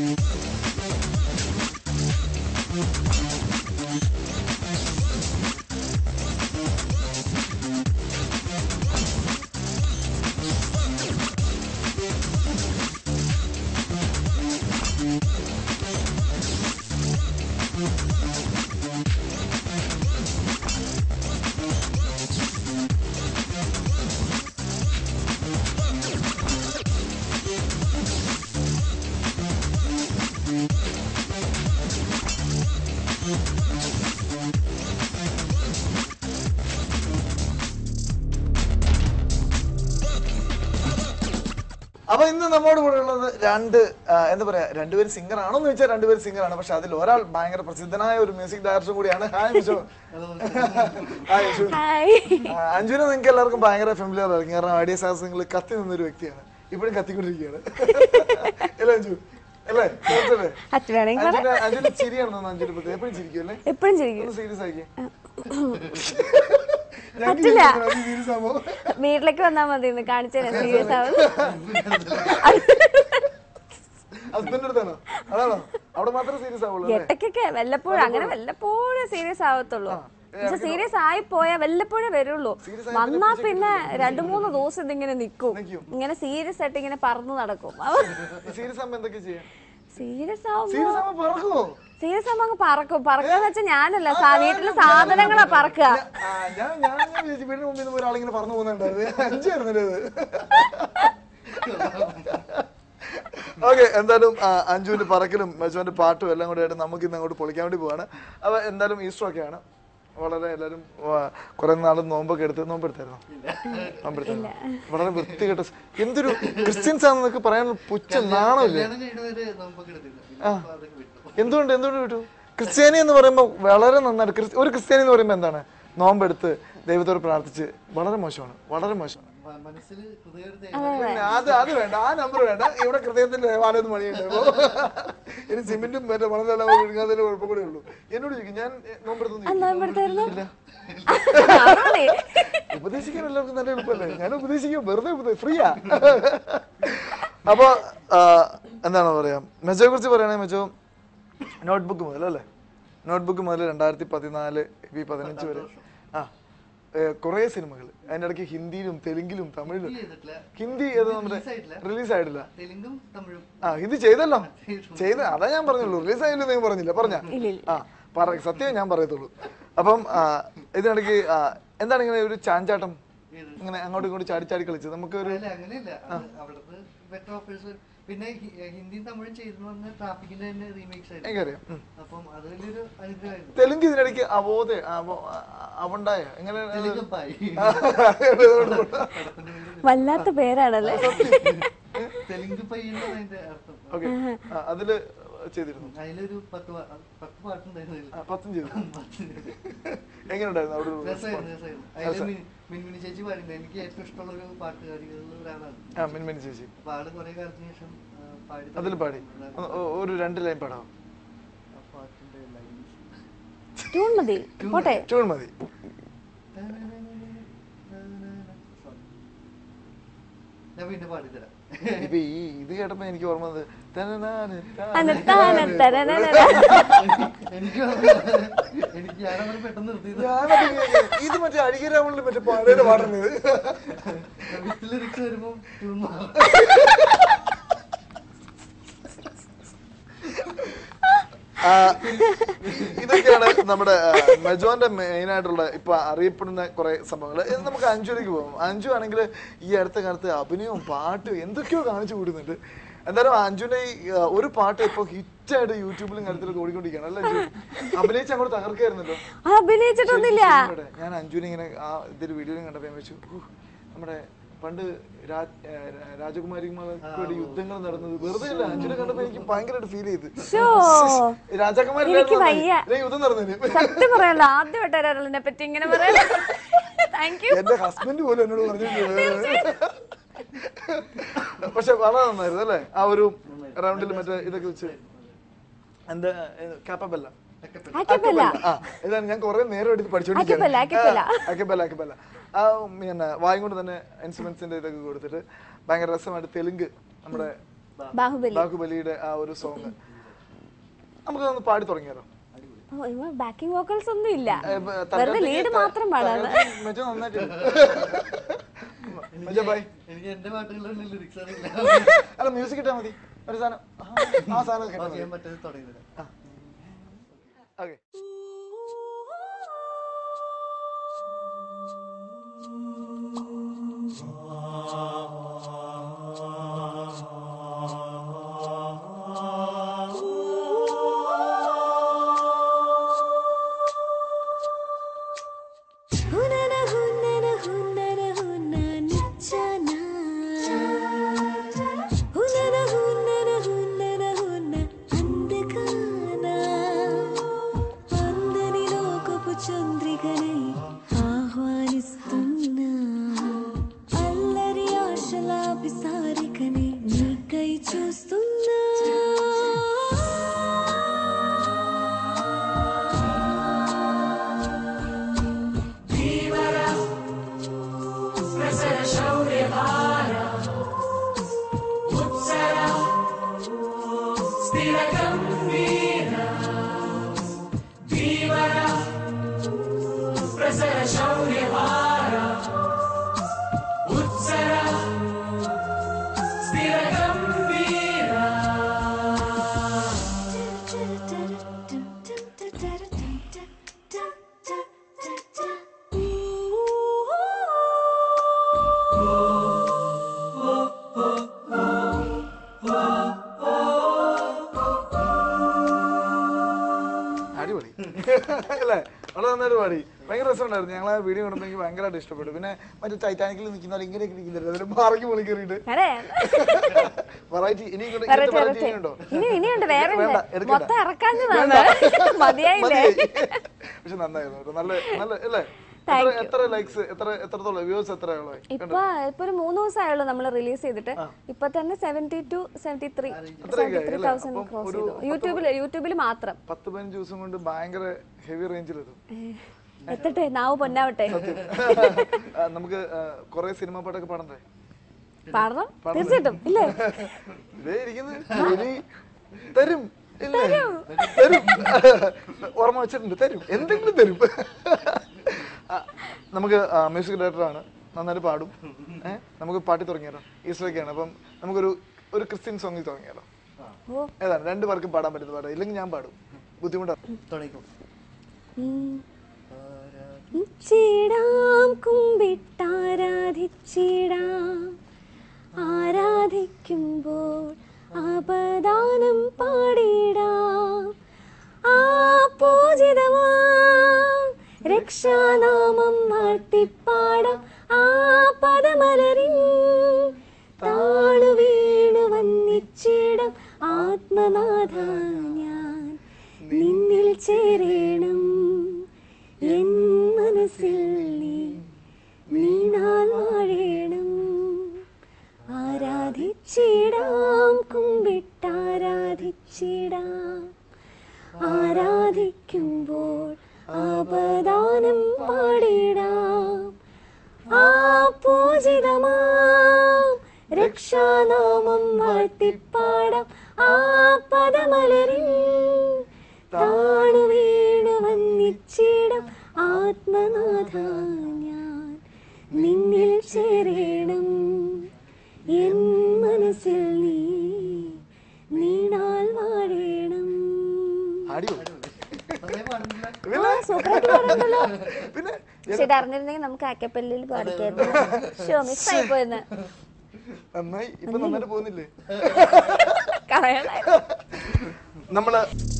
അപ്പൊ ഇന്ന് നമ്മോട് കൂടെ ഉള്ളത് രണ്ട് ആ, എന്താ പറയാ രണ്ടുപേരും സിംഗർ ആണോ എന്ന് ചോദിച്ചാൽ രണ്ടുപേരും സിംഗർ ആണ് പക്ഷെ അതിൽ ഒരാൾ ഭയങ്കര പ്രസിദ്ധനായ ഒരു മ്യൂസിക് ഡയറക്ടർ കൂടിയാണ് hi Vishu hi Vishu hi ആ, അഞ്ജുനെ നിങ്ങൾക്ക് എല്ലാവർക്കും ഭയങ്കര ഫെമിലിയർ ആയിരിക്കും കാരണം ഐഡിയ സാഹസങ്ങൾ കത്തി നിന്നൊരു വ്യക്തിയാണ് ഇപ്പോഴും കത്തിക്കൊണ്ടിരിക്കുകയാണ് അല്ലേ അഞ്ജു അല്ലേ ചോദിച്ചല്ലേ? അച്ഛൻ വേണമെങ്കിൽ പറ അഞ്ജുന്റെ അഞ്ജുന്റെ ചിരിയാണെന്ന് അഞ്ജുന്റെ പ്രത്യേകം എപ്പോഴും ചിരിക്കും അല്ലേ എപ്പോഴും ചിരിക്കും ഒന്ന് സീരിയസ് ആക്കി പറ്റില്ല. സീരിയസ് ആവോ വീട്ടിലേക്ക് വന്നാൽ മതി ഇന്ന് കാണിച്ചു തരാം സീരിയസ് ആവും ഹസ്ബൻഡ് അടുത്താണോ അതാണോ അവിടെ മാത്രമേ സീരിയസ് ആവുള്ളൂ അല്ലേ എട്ടക്കൊക്കെ വല്ലപ്പോഴും അങ്ങനെ വല്ലപ്പോഴും സീരിയസ് ആവത്തുള്ളൂ പക്ഷെ സീരിയസ് ആയി പോയാൽ വല്ലപ്പോഴേ വരുള്ളൂ വന്നാ പിന്നെ രണ്ടു മൂന്ന് ദിവസം ഇതിങ്ങനെ നിൽക്കും നിക്കും. ഇങ്ങനെ സീരിയസ് ആയിട്ട് ഇങ്ങനെ പറന്നു നടക്കും സീരിയസ് ആകുമ്പോ എന്തൊക്കെ ചെയ്യാം സീരിയസ് ആവുമ്പോ സീരിയസ് ആകുമ്പോ പറക്കുമോ സീരിയസ് ആവുമ്പോ അങ്ങ് പറക്കും പറക്കാന്ന് വെച്ചാൽ ഞാനല്ല സാ- വീട്ടിലെ സാധനങ്ങളാ പറക്കുക ആ, ഞാൻ ഞാൻ ഞാൻ വിചാരിച്ചു വീടിന് മുമ്പിൽ നിന്ന് ഒരാളിങ്ങനെ പറഞ്ഞു പോകുന്നുണ്ടായിരുന്നു അഞ്ചായിരുന്നല്ലേ അത് ഓക്കെ എന്തായാലും ആ, അഞ്ജുവിന്റെ പറക്കലും മജുവിന്റെ പാട്ടും എല്ലാം കൂടെ ആയിട്ട് നമുക്ക് ഇന്ന് അങ്ങോട്ട് പൊളിക്കാൻ വേണ്ടി പോവാണ് അപ്പൊ എന്തായാലും ഈസ്റ്റർ ഒക്കെയാണ് വളരെ എല്ലാവരും കുറെ നാൾ നോമ്പൊക്കെ എടുത്ത് നോമ്പെടുത്തായിരുന്നു നോമ്പെടുത്തായിരുന്നു വളരെ വൃത്തികെട്ട സ്- എന്തൊരു ക്രിസ്ത്യൻസ് ആണെന്നൊക്കെ പറയാൻ പുച്ഛ നാണമില്ലേ കല്യാണം കഴിഞ്ഞവര് നമുക്കൊക്കെ എടുത്തില്ല പിന്നെ ഇപ്പൊ അതൊക്കെ വിട്ടു എന്തുകൊണ്ട് എന്തുകൊണ്ട് വിട്ടു ക്രിസ്ത്യാനി എന്ന് പറയുമ്പോൾ വളരെ നന്നായിട്ട് ക്രിസ്- ഒരു ക്രിസ്ത്യാനി എന്ന് പറയുമ്പോൾ എന്താണ് നോമ്പെടുത്ത് ദൈവത്തോട് പ്രാർത്ഥിച്ച് വളരെ മോശമാണ് വളരെ മോശമാണ് മ- മനസ്സില് ഹൃദയത്തെ പിന്നെ അത് അത് വേണ്ട ആ നമ്പർ വേണ്ട ഇവിടെ ഹൃദയത്തിന്റെ ദേവാലയം മണിയുണ്ട് ഇനി സിമെന്റും മറ്റേ മണലെല്ലാം കൂടി ഇടുങ്ങാതെ കുഴപ്പം കൂടെ ഉള്ളൂ എന്നോട് ചോദിക്കും ഞാൻ എ, നോമ്പെടുത്തു നോമ്പെടുത്തായിരുന്നു? ഇല്ല അതാണ്. ഉപദേശിക്കാൻ എല്ലാവർക്കും നല്ല എളുപ്പമല്ലേ ഞാൻ ഉപദേശിക്കും വെറുതെ ഫ്രീയാ അപ്പൊ ആ, എന്താണ് പറയാ മെച്ചോയെ കുറിച്ച് പറയുകയാണെങ്കിൽ മെച്ചോ നോട്ട്ബുക്ക് മുതൽ അല്ലേ നോട്ട്ബുക്ക് മുതൽ രണ്ടായിരത്തി പതിനാല് ഈ പതിനഞ്ച് വരെ ആ കുറേ സിനിമകൾ അതിൻ്റെ ഇടയ്ക്ക് ഹിന്ദിയിലും തെലുങ്കിലും തമിഴിലും ചെയ്തിട്ടില്ല ഹിന്ദി ഏത് നമ്മുടെ Release ആയിട്ടില്ല. റിലീസ് ആയിട്ടില്ല തെലുങ്കും തമിഴും ആ ഹിന്ദി ചെയ്തല്ലോ ചെയ്ത അതാ ഞാൻ പറഞ്ഞുള്ളൂ റിലീസ് ആയില്ല നിങ്ങൾ പറഞ്ഞില്ല പറഞ്ഞ ആ പറ സത്യം ഞാൻ പറയത്തുള്ളൂ അപ്പം ആ, ഇതിനിടയ്ക്ക് ആ, എന്താണ് ഇങ്ങനെ ഒരു ചാഞ്ചാട്ടം ഇങ്ങനെ അങ്ങോട്ടും ഇങ്ങോട്ടും ചാടി ചാടി കളിച്ചത് നമുക്ക് ഒരു അല്ല അങ്ങനെയല്ല അത് അവിടുത്തെ ബെറ്റർ ഓഫേഴ്സ് പിന്നെ ഹി- ഹിന്ദിയും തമിഴും ചെയ്തു വന്ന ട്രാഫിക്കിന്റെ തന്നെ റീമേക്സ് ആയിരുന്നു എനിക്കറിയാം ഉം. അപ്പം അത് വലിയൊരു അനുഗ്രഹമായിരുന്നു തെലുങ്ക് ഇതിനിടയ്ക്ക് അവോധ അവണ്ടായ എങ്ങനെ തെലുങ്കപ്പായി വല്ലാത്ത പേരാണല്ലേ തെലുങ്ക് പയ്യന്റെ അതിന്റെ അർത്ഥം ഓക്കെ അതില് ചെയ്തിരുന്നു അതിലൊരു പത്ത് പാ- പത്ത് പാട്ടുണ്ടായിരുന്നു അതില്. ആ, പത്തും ചെയ്തു എങ്ങനെ ഉണ്ടായിരുന്നു അവിടെ ഒരു രസമായിരുന്നു രസമായിരുന്നു അതില് മിൻ- മിൻമിനി ചേച്ചി പാടിയിട്ടുണ്ട് എനിക്ക് ഏറ്റവും ഇഷ്ടമുള്ള ഒരു പാട്ടുകാരികളിൽ ഒരാളാണ് ആ മിൻമിനി ചേച്ചി അപ്പൊ ആള് കുറെ കാലത്തിന് ശേഷം ആ, പാടി അതിൽ പാടി ഒന്ന് ഒ- ഒരു രണ്ട് ലൈൻ പാടാം ആ പാട്ടിന്റെ lines. ട്യൂൺ മതി പോട്ടെ ട്യൂൺ മതി ഞാൻ പിന്നെ പാടിത്തരാം ഇപ്പൊ ഈ ഇത് കേട്ടപ്പോ എനിക്ക് ഓർമ്മ വന്നത് തനനാന് താ- അനത്താന തരനന. എനിക്ക് ഓർമ്മയില്ല. എനിക്ക് ഞാനവരെ പെട്ടെന്ന് നിർത്തിയത് ഞാനത് ഇങ്ങനെ- ഇത് മറ്റേ അഴികരാമണിൽ മറ്റേ പാടയുടെ പാടുന്നത് വിത്ത് ലിറിക്സ് വരുമ്പോ ട്യൂൺ മാറും ആ, ഇതൊക്കെയാണ് നമ്മുടെ ആ, മെജോന്റെ മെയിൻ ആയിട്ടുള്ള ഇപ്പൊ അറിയപ്പെടുന്ന കുറെ സംഭവങ്ങൾ ഇനി നമുക്ക് അഞ്ജുലേക്ക് പോകാം അഞ്ജു ആണെങ്കിൽ ഈ അടുത്ത കാലത്ത് അഭിനയവും പാട്ടും എന്തൊക്കെയോ കാണിച്ചു കൂടുന്നുണ്ട് എന്തായാലും അഞ്ജുന്റെ ഈ ആ, ഒരു പാട്ട് ഇപ്പൊ ഹിറ്റായിട്ട് യൂട്യൂബിലും കാര്യത്തിലൊക്കെ ഓടിക്കൊണ്ടിരിക്കുകയാണ് അല്ലേ അഞ്ജു അഭിനയിച്ച് അങ്ങോട്ട് തകർക്കായിരുന്നല്ലോ അഭിനയിച്ചിട്ടൊന്നുമില്ല ഇവിടെ ഞാൻ അഞ്ജുനെ ഇങ്ങനെ ആ ഇതൊരു വീഡിയോയിലും കണ്ടപ്പോ ഞാൻ വെച്ചു "ഹൂ, നമ്മുടെ പണ്ട് രാജ്- ഏ, രാജകുമാരിമാർക്ക് വേണ്ടി യുദ്ധങ്ങൾ നടന്നത് വെറുതെ അല്ല അഞ്ജുനെ കണ്ടപ്പോ എനിക്ക് ഭയങ്കരമായിട്ട് ഫീൽ ചെയ്ത് ശോ. എനിക്ക് വയ്യ. രാജകുമാരി യുദ്ധം നടന്നതിന് സത്യം പറയാലോ ആദ്യമായിട്ട് ഒരാളിനെ പറ്റി ഇങ്ങനെ പറയാം താങ്ക് യു എന്റെ ഹസ്ബൻഡ് പോലും എന്നോട് പറഞ്ഞിട്ടുണ്ട് പക്ഷെ വളരെ നന്നായിരുന്നു അല്ലേ ആ ഒരു റൗണ്ടിൽ മറ്റേ ഇതൊക്കെ വെച്ച് എന്താ കാപ്പബല്ല ആക്കിയപ്പല്ല ആ ഇതാണ് ഞാൻ കുറെ നേരം എടുത്ത് അക്കപ്പല്ല, അക്കപ്പല്ല. അക്കപ്പല്ല അക്കപ്പല്ല ആ പിന്നെ വായും കൊണ്ട് തന്നെ ഇൻസ്ട്രുമെന്റ്സിന്റെ ഇതൊക്കെ കൊടുത്തിട്ട് ഭയങ്കര രസമായിട്ട് തെലുങ്ക് നമ്മുടെ ബാഹുബലി ബാഹുബലിയുടെ ആ ഒരു സോങ് നമുക്കതൊന്ന് പാടി തുടങ്ങിയാലോ ബാക്കിംഗ് വോക്കൽസ് ഒന്നും ഇല്ല ഏ, ബ- വെറുതെ തൽക്കാലത്തേക്ക് ലീഡ് ത- മാത്രം പാടാണ് തൽക്കാലത്തേക്ക് മെജോ നന്നായിട്ടുണ്ട് മെജോ ബൈ എനിക്ക് എന്റെ പാട്ടുകളിലൊന്നും ലിറിക്സ് അറിയില്ല അല്ല മ്യൂസിക് ഇട്ടാ മതി ഒരു സാധനം ആ, ആ സാധനം കേട്ടാ മതി ചെയ്യാൻ പറ്റാതെ തുടങ്ങിയത് ഓക്കെ ഹുനന ഹുനന ഹുനന ഹുന നിച്ചന ഹുനന ഹുനന ഹുനന ഹുന అందగాన అందని లోకపు చంద్రికనై ఆహ్వానిస్తున్నా అల్లరి ఆశల పిసారికని నీకై చూస్తున్నా അടിപൊളി അല്ലേ വളരെ നന്നായിട്ട് പാടി ഭയങ്കര രസമുണ്ടായിരുന്നു ഞങ്ങൾ ആ വീഡിയോ കണ്ടപ്പോൾ എനിക്ക് ഭയങ്കരമായിട്ട് ഇഷ്ടപ്പെട്ടു പിന്നെ മറ്റേ ടൈറ്റാനിക്കിൽ നിൽക്കുന്ന പോലെ ഇങ്ങനെയൊക്കെ ഇരിക്കുന്നില്ല അതിന് മാറിക്ക് മുളി കയറിയിട്ട് അതെ വെറൈറ്റി ഇനി ഇങ്ങോട്ട് വെറൈറ്റി ഇങ്ങനത്തെ വെറൈറ്റി variety ഉണ്ടോ ഇനി ഇനിയുണ്ട് വേറെ വേണ്ട, ഉണ്ട് എടുക്കണ്ട. മൊത്തം ഇറക്കാഞ്ഞതാണ് മതിയായില്ലേ മതിയായി. പക്ഷെ നന്നായിരുന്നു കേട്ടോ. നല്ല നല്ല അല്ലേ എത്ര എത്ര ലൈക്സ് എത്ര എത്രത്തോളം വ്യൂസ് എത്രയോളം ഇപ്പൊ ഇപ്പൊ ഒരു മൂന്ന് ദിവസമായുള്ളൂ നമ്മൾ റിലീസ് ചെയ്തിട്ട് ഇപ്പൊ തന്നെ seventy two seventy three seventy three thousand അപ്പം ക്രോസ് ഒരു ചെയ്തു യൂട്യൂബിൽ യൂട്യൂബിൽ മാത്രം പത്ത് പതിനഞ്ച് ദിവസം കൊണ്ട് ഭയങ്കര ഹെവി റേഞ്ചിലെത്തും എത്തട്ടെ നാവ് പൊന്നാവട്ടെ ആ, നമുക്ക് കുറെ സിനിമ പാട്ടൊക്കെ പാടണ്ടേ പാടണം തീർച്ചയായിട്ടും ഇല്ലേ ഇതേ ഇരിക്കുന്നു ജോലി തരും ഇല്ലേ തരും ഓർമ്മ വെച്ചിട്ടുണ്ട് തരും എന്തെങ്കിലും തരും ആ, നമുക്ക് മ്യൂസിക് ഡയറക്ടറാണ് നന്നായിട്ട് പാടും ഏഹ് നമുക്ക് പാട്ടി തുടങ്ങിയാലോ ഈസ്റ്ററൊക്കെയാണ് അപ്പം നമുക്കൊരു ഒരു ക്രിസ്ത്യൻ സോങ്ങിൽ തുടങ്ങിയാലോ ഓ ഏതാണ് രണ്ട് പേർക്കും പാടാൻ പറ്റുന്ന പാടാം ഇല്ലെങ്കിൽ ഞാൻ പാടും ബുദ്ധിമുട്ടാണ് തുടങ്ങിക്കോ ചീടാം കുമ്പിട്ടാരാധിച്ചിടാം ആരാധിക്കുമ്പോൾ അപദാനം പാടിടാം ആ പൂജിതമാം രക്ഷാനാമം വാഴ്ത്തിപ്പാടാം ആ പദമലരിൻ താണു വീണു വന്നിച്ചിടം ആത്മനാഥ ഞാൻ നിന്നിൽ ചേരേണം എൻ മനസ്സിൽ നീ നീണാൽ വാഴേണം ആരാധിച്ചിടാം കുമ്പിട്ടാരാധിച്ചിടാം ആരാധിക്കുമ്പോൾ അപദാനം പാടിടാം ആ പൂജിതമാം രക്ഷാനാമം വാഴ്ത്തിപ്പാടാം ആ പദമലരിൻ താണു വീണു വന്നിച്ചിടം ആത്മനാഥ ഞാൻ നിന്നിൽ ചേരേണം എൻ മനസ്സിൽ നീ നീണാൽ വാഴേണം അടിപൊളി നന്നായി പാടുന്നില്ല ആ, സൂപ്പറായിട്ട് പാടുന്നല്ലോ. പിന്നെ ശരി അറിഞ്ഞിരുന്നെങ്കിൽ നമുക്ക് അക്കപ്പല്ലിൽ പാടിക്കായിരുന്നു ഷോ മിസ്സായി പോയെന്ന് നന്നായി ഇപ്പൊ നന്നായിട്ട് പോകുന്നില്ലേ കളയണ നമ്മള്